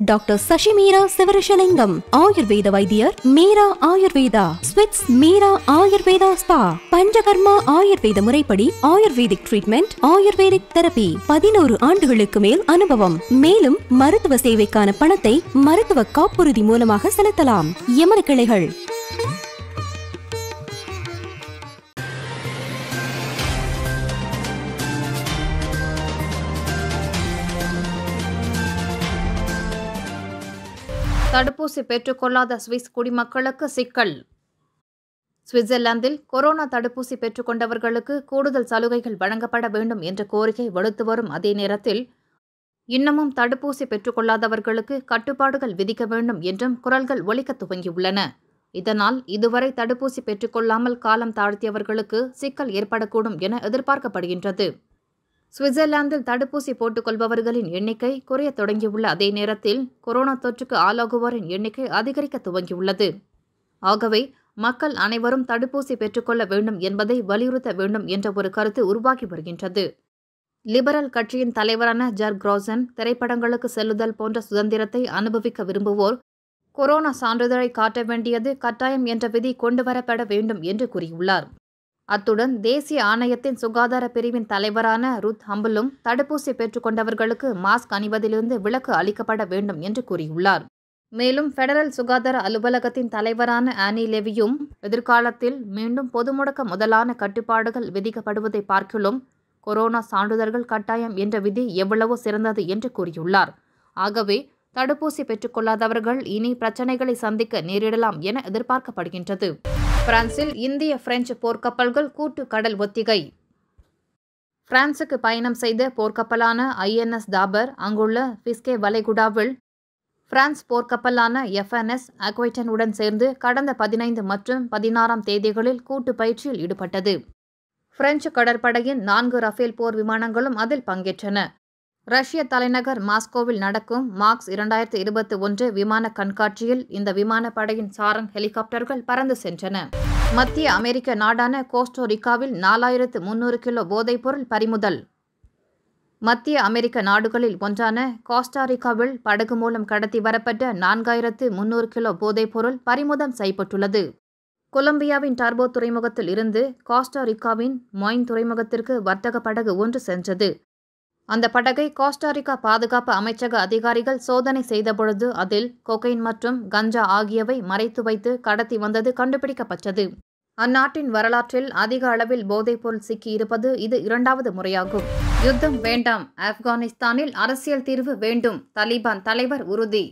doctor சசிமீரா Sivarishalingam Ayurveda வைத்தியர் மீரா ஆயுர்வேதா ஸ்விட்ஸ் Meera Ayurveda spa Panchakarma Ayurveda முறைப்படி ஆயுர்வேதிக் ட்ரீட்மெண்ட் ஆயுர்வேதிக் தெரபி பதினோரு ஆண்டுகளுக்கு மேல் அனுபவம் மேலும் மருத்துவ சேவைக்கான பணத்தை மருத்துவ காப்புறுதி மூலமாக செலுத்தலாம் எமது கிளைகள் தடுப்பூசி பெற்றுக்கொள்ளாத சுவிஸ் குடிமக்களுக்கு சிக்கல் சுவிட்சர்லாந்தில் கொரோனா தடுப்பூசி பெற்றுக்கொண்டவர்களுக்கு கூடுதல் சலுகைகள் வழங்கப்பட வேண்டும் என்ற கோரிக்கை வலுத்து வரும் அதே நேரத்தில் இன்னமும் தடுப்பூசி பெற்றுக்கொள்ளாதவர்களுக்கு கட்டுப்பாடுகள் விதிக்க வேண்டும் என்றும் குரல்கள் ஒலிக்க துவங்கியுள்ளன இதனால் இதுவரை தடுப்பூசி பெற்றுக்கொள்ளாமல் காலம் தாழ்த்தியவர்களுக்கு சிக்கல் ஏற்படக்கூடும் என எதிர்பார்க்கப்படுகின்றது சுவிட்சர்லாந்தில் தடுப்பூசி போட்டுக்கொள்பவர்களின் எண்ணிக்கை குறையத் தொடங்கியுள்ள அதே நேரத்தில் கொரோனா தொற்றுக்கு ஆளாகுவோரின் எண்ணிக்கை அதிகரிக்க துவங்கியுள்ளது ஆகவே மக்கள் அனைவரும் தடுப்பூசி பெற்றுக்கொள்ள வேண்டும் என்பதை வலியுறுத்த வேண்டும் என்ற ஒரு கருத்து உருவாகி வருகின்றது லிபரல் கட்சியின் தலைவரான ஜர் குரோசன் திரைப்படங்களுக்கு செல்லுதல் போன்ற சுதந்திரத்தை அனுபவிக்க விரும்புவோர் கொரோனா சான்றிதழை காட்ட வேண்டியது கட்டாயம் என்ற விதி கொண்டுவரப்பட வேண்டும் என்று கூறியுள்ளார் அத்துடன் தேசிய ஆணையத்தின் சுகாதார பிரிவின் தலைவரான ருத் ஹம்பலும் தடுப்பூசி பெற்றுக்கொண்டவர்களுக்கு மாஸ்க் அணிவதிலிருந்து விலக்கு அளிக்கப்பட வேண்டும் என்று கூறியுள்ளார் மேலும் பெடரல் சுகாதார அலுவலகத்தின் தலைவரான ஆனி லெவியும் எதிர்காலத்தில் மீண்டும் பொது முடக்க முதலான கட்டுப்பாடுகள் விதிக்கப்படுவதை பார்க்கிலும் கொரோனா சான்றிதழ்கள் கட்டாயம் என்ற விதி எவ்வளவோ சிறந்தது என்று கூறியுள்ளார் ஆகவே தடுப்பூசி பெற்றுக்கொள்ளாதவர்கள் இனி பிரச்சனைகளை சந்திக்க நேரிடலாம் என எதிர்பார்க்கப்படுகின்றது பிரான்சில் இந்திய பிரெஞ்சு போர்க்கப்பல்கள் கூட்டு கடல் ஒத்திகை பிரான்சுக்கு பயணம் செய்த போர்க்கப்பலான ஐஎன்எஸ் தாபர் அங்குள்ள பிஸ்கே வளைகுடாவில் பிரான்ஸ் போர்க்கப்பலான எஃப்என்எஸ் அக்வைட்டனுடன் சேர்ந்து கடந்த பதினைந்து மற்றும் பதினாறாம் தேதிகளில் கூட்டு பயிற்சியில் ஈடுபட்டது பிரெஞ்சு கடற்படையின் நான்கு ரஃபேல் போர் விமானங்களும் அதில் பங்கேற்றன ரஷ்ய தலைநகர் மாஸ்கோவில் நடக்கும் மார்க்ஸ் இரண்டாயிரத்து இருபத்தி ஒன்று விமான கண்காட்சியில் இந்த விமானப்படையின் சாரங் ஹெலிகாப்டர்கள் பறந்து சென்றன மத்திய அமெரிக்க நாடான கோஸ்டோரிக்காவில் நாலாயிரத்து முன்னூறு கிலோ போதைப்பொருள் பறிமுதல் மத்திய அமெரிக்க நாடுகளில் ஒன்றான கோஸ்டாரிக்காவில் படகு மூலம் கடத்தி வரப்பட்ட நான்காயிரத்து முன்னூறு கிலோ போதைப்பொருள் பறிமுதல் செய்யப்பட்டுள்ளது கொலம்பியாவின் டர்போ துறைமுகத்தில் இருந்து கோஸ்டாரிக்காவின் மொயின் துறைமுகத்திற்கு வர்த்தக படகு ஒன்று சென்றது அந்த படகை கோஸ்டாரிக்கா பாதுகாப்பு அமைச்சக அதிகாரிகள் சோதனை செய்தபொழுது அதில் கொகைன் மற்றும் கஞ்சா ஆகியவை மறைத்து வைத்து கடத்தி வந்தது கண்டுபிடிக்கப்பட்டது அந்நாட்டின் வரலாற்றில் அதிக அளவில் போதைப்பொருள் சிக்கியிருப்பது இது இரண்டாவது முறையாகும் யுத்தம் வேண்டாம் ஆப்கானிஸ்தானில் அரசியல் தீர்வு வேண்டும் தலிபான் தலைவர் உறுதி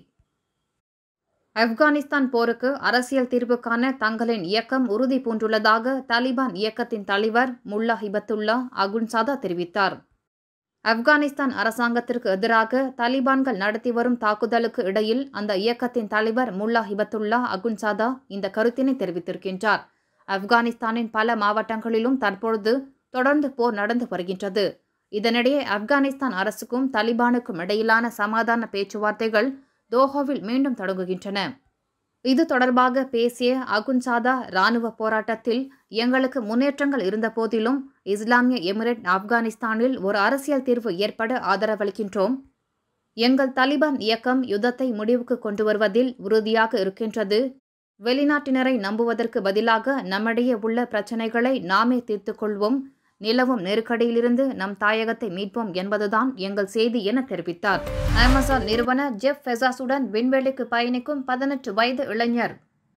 ஆப்கானிஸ்தான் போருக்கு அரசியல் தீர்வுக்கான தங்களின் இயக்கம் உறுதி பூண்டுள்ளதாக தாலிபான் இயக்கத்தின் தலைவர் முல்லா ஹிபத்துல்லா அகுன்சாதா தெரிவித்தார் ஆப்கானிஸ்தான் அரசாங்கத்திற்கு எதிராக தாலிபான்கள் நடத்தி வரும் தாக்குதலுக்கு இடையில் அந்த இயக்கத்தின் தலைவர் முல்லா ஹிபத்துல்லா அகுன்சாதா இந்த கருத்தினை தெரிவித்திருக்கின்றார் ஆப்கானிஸ்தானின் பல மாவட்டங்களிலும் தற்பொழுது தொடர்ந்து போர் நடந்து வருகின்றது இதனிடையே ஆப்கானிஸ்தான் அரசுக்கும் தலிபானுக்கும் இடையிலான சமாதான பேச்சுவார்த்தைகள் தோஹாவில் மீண்டும் தொடங்குகின்றன இது தொடர்பாக பேசிய அகுன்சாதா இராணுவ போராட்டத்தில் எங்களுக்கு முன்னேற்றங்கள் இருந்த போதிலும் இஸ்லாமிய எமிரேட் ஆப்கானிஸ்தானில் ஒரு அரசியல் தீர்வு ஏற்பட ஆதரவளிக்கின்றோம் எங்கள் தலிபான் இயக்கம் யுத்தத்தை முடிவுக்கு கொண்டு வருவதில் உறுதியாக இருக்கின்றது வெளிநாட்டினரை நம்புவதற்கு பதிலாக நம்மிடையே உள்ள பிரச்சனைகளை நாமே தீர்த்துக் கொள்வோம் நிலவும் நெருக்கடியிலிருந்து நம் தாயகத்தை மீட்போம் என்பதுதான் எங்கள் செய்தி என தெரிவித்தார் அமேசான் நிறுவனர் ஜெஃப் ஃபெசாஸுடன் விண்வெளிக்கு பயணிக்கும் பதினெட்டு வயது இளைஞர்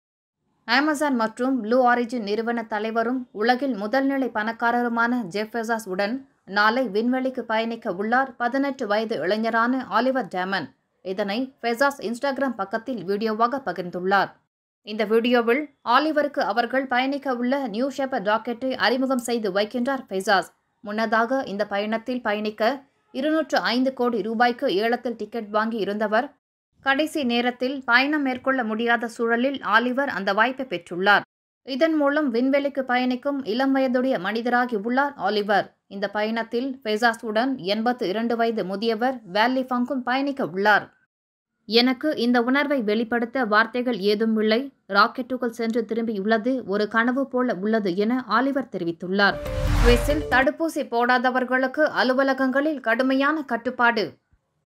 அமேசான் மற்றும் ப்ளூ ஆரிஜின் நிறுவன தலைவரும் உலகில் முதல்நிலை பணக்காரருமான ஜெஃப் ஃபெசாஸ் உடன் நாளை விண்வெளிக்கு பயணிக்க உள்ளார் பதினெட்டு வயது இளைஞரான ஆலிவர் டேமன் இதனை ஃபெசாஸ் இன்ஸ்டாகிராம் பக்கத்தில் வீடியோவாக பகிர்ந்துள்ளார் இந்த வீடியோவில் ஆலிவருக்கு அவர்கள் பயணிக்க உள்ள நியூ ஷெப்பர் ராக்கெட்டை அறிமுகம் செய்து வைக்கின்றார் ஃபெசாஸ் முன்னதாக இந்த பயணத்தில் பயணிக்க இருநூற்று ஐந்து கோடி ரூபாய்க்கு ஏலத்தில் டிக்கெட் வாங்கி இருந்தவர் கடைசி நேரத்தில் பயணம் மேற்கொள்ள முடியாத சூழலில் ஆலிவர் அந்த வாய்ப்பை பெற்றுள்ளார் இதன் மூலம் விண்வெளிக்கு பயணிக்கும் இளம் வயதுடைய மனிதராகி உள்ளார் ஆலிவர் இந்த பயணத்தில் ஃபெசாஸுடன் எண்பத்து இரண்டு வயது முதியவர் வேல்லி ஃபங்கும் பயணிக்க உள்ளார் எனக்கு இந்த உணர்வை வெளிப்படுத்த வார்த்தைகள் ஏதும் இல்லை ராக்கெட்டுக்குள் சென்று திரும்பியுள்ளது ஒரு கனவு போல உள்ளது என ஆலிவர் தெரிவித்துள்ளார் சுவிஸில் தடுப்பூசி போடாதவர்களுக்கு அலுவலகங்களில் கடுமையான கட்டுப்பாடு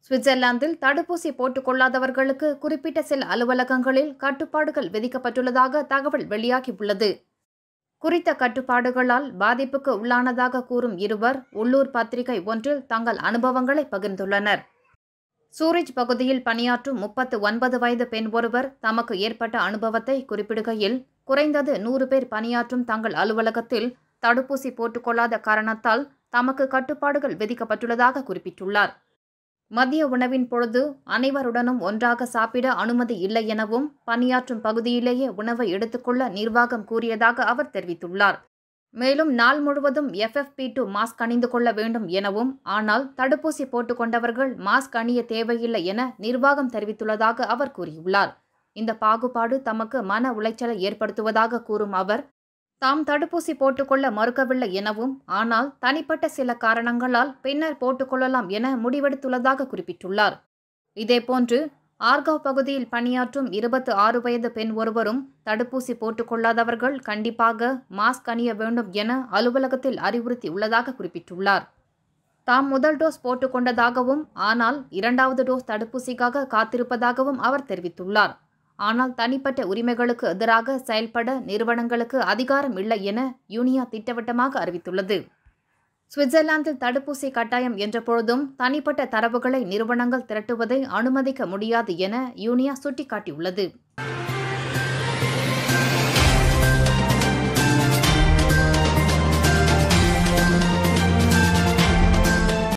சுவிட்சர்லாந்தில் தடுப்பூசி போட்டுக்கொள்ளாதவர்களுக்கு குறிப்பிட்ட சில அலுவலகங்களில் கட்டுப்பாடுகள் விதிக்கப்பட்டுள்ளதாக தகவல் வெளியாகியுள்ளது குறித்த கட்டுப்பாடுகளால் பாதிப்புக்கு உள்ளானதாக கூறும் இருவர் உள்ளூர் பத்திரிகை ஒன்றில் தங்கள் அனுபவங்களை பகிர்ந்துள்ளனர் சூரிஜ் பகுதியில் பணியாற்றும் முப்பத்து ஒன்பது வயது பெண் ஒருவர் தமக்கு ஏற்பட்ட அனுபவத்தை குறிப்பிடுகையில் குறைந்தது நூறு பேர் பணியாற்றும் தங்கள் அலுவலகத்தில் தடுப்பூசி போட்டுக்கொள்ளாத காரணத்தால் தமக்கு கட்டுப்பாடுகள் விதிக்கப்பட்டுள்ளதாக குறிப்பிட்டுள்ளார் மதிய உணவின் பொழுது அனைவருடனும் ஒன்றாக சாப்பிட அனுமதி இல்லை எனவும் பணியாற்றும் பகுதியிலேயே உணவை எடுத்துக்கொள்ள நிர்வாகம் கூறியதாக அவர் தெரிவித்துள்ளார் மேலும் நாள் முழுவதும் எஃப்எஃப்பி டூ மாஸ்க் அணிந்து கொள்ள வேண்டும் எனவும் ஆனால் தடுப்பூசி போட்டுக்கொண்டவர்கள் மாஸ்க் அணிய தேவையில்லை என நிர்வாகம் தெரிவித்துள்ளதாக அவர் கூறியுள்ளார் இந்த பாகுபாடு தமக்கு மன உளைச்சலை ஏற்படுத்துவதாக கூறும் அவர் தாம் தடுப்பூசி போட்டுக்கொள்ள மறுக்கவில்லை எனவும் ஆனால் தனிப்பட்ட சில காரணங்களால் பின்னர் போட்டுக்கொள்ளலாம் என முடிவெடுத்துள்ளதாக குறிப்பிட்டுள்ளார் இதேபோன்று ஆர்காவ் பகுதியில் பணியாற்றும் இருபத்து ஆறு வயது பெண் ஒருவரும் தடுப்பூசி போட்டுக்கொள்ளாதவர்கள் கண்டிப்பாக மாஸ்க் அணிய வேண்டும் என அலுவலகத்தில் அறிவுறுத்தி உள்ளதாக குறிப்பிட்டுள்ளார் தாம் முதல் டோஸ் போட்டுக்கொண்டதாகவும் ஆனால் இரண்டாவது டோஸ் தடுப்பூசிக்காக காத்திருப்பதாகவும் அவர் தெரிவித்துள்ளார் ஆனால் தனிப்பட்ட உரிமைகளுக்கு எதிராக செயல்பட நிறுவனங்களுக்கு அதிகாரம் இல்லை என யூனியா திட்டவட்டமாக அறிவித்துள்ளது சுவிட்சர்லாந்தில் தடுப்பூசி கட்டாயம் என்ற பொழுதும் தனிப்பட்ட தரவுகளை நிறுவனங்கள் திரட்டுவதை அனுமதிக்க முடியாது என யூனியா சுட்டிக்காட்டியுள்ளது